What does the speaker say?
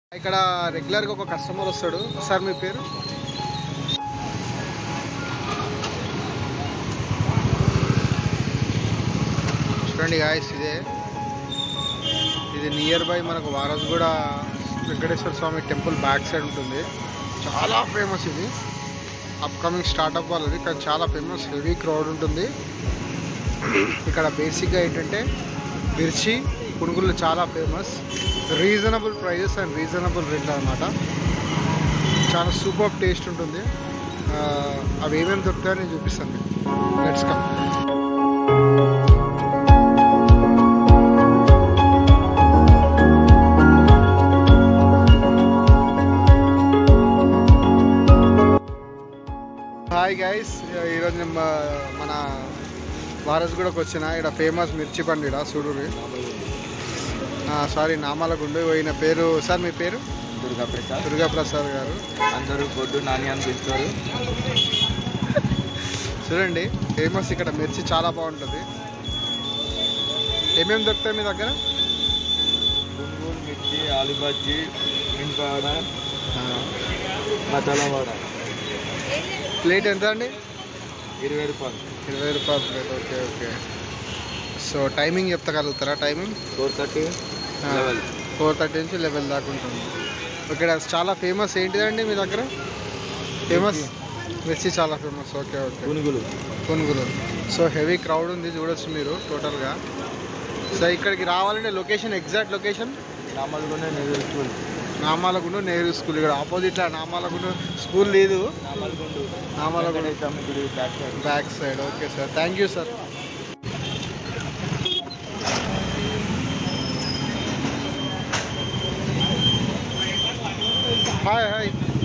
ఇక్కడ రెగ్యులర్గా ఒక కస్టమర్ వస్తాడు సార్ మీ పేరు చూడండి గాయస్ ఇదే ఇది నియర్ బై మనకు Warasiguda Venkateswara Swamy temple back side ఉంటుంది చాలా ఫేమస్ ఇది అప్కమింగ్ స్టార్ట్అప్ వాళ్ళది కానీ చాలా ఫేమస్ హెవీ క్రౌడ్ ఉంటుంది ఇక్కడ బేసిక్గా ఏంటంటే మిర్చి పునుగులు చాలా famous reasonable prices and reasonable rate అనమాట చాలా సూపర్ టేస్ట్ ఉంటుంది ఆ, అవి ఏమేమి దొరుకుతాయో నేను చూపిస్తాను మీకు లెట్స్ కమ్ హాయ్ గైస్ ఈరోజు నేను మా- మన వారసుగూడకు వచ్చిన ఇక్కడ ఫేమస్ మిర్చి పండు ఇక్కడ చూడుర్రి సారీ నామాలగుండు ఈయన పేరు సార్ మీ పేరు దుర్గా ప్రసాద్ దుర్గా ప్రసాద్ గారు అందరూ బొడ్డు నాని అని పిలుస్తారు చూడండి ఫేమస్ ఇక్కడ మిర్చి చాలా బాగుంటుంది ఏమేమి దొరుకుతాయి మీ దగ్గర పునుగులు మిర్చి ఆలు బజ్జీ మినపవాడ మసాలా వాడ ప్లేట్ ఎంత అండి ఇరవై రూపాయలు ఇరవై రూపాయలు plate okay okay so timing చెప్తగలుగుతారా timing four thirty eleven four thirty నుంచి లెవెల్ దాకా ఉంటుంది ఇక్కడ చాలా ఫేమస్ ఏంటిదండి మీ దగ్గర ఫేమస్ మిర్చి చాలా ఫేమస్ ఓకే ఓకే పునుగులు కొనుగోలు సో హెవీ క్రౌడ్ ఉంది చూడొచ్చు మీరు టోటల్గా సో ఇక్కడికి రావాలంటే location exact location Namalgonda Nehru school Namalagundu Nehru school ఇక్కడ ఆపోజిట్లో నామాలగుండు స్కూల్ లేదు నామల్గొండ నామాలగుండు వెంకటేశ్వర గుడి back side back side okay sir thank you sir hi hi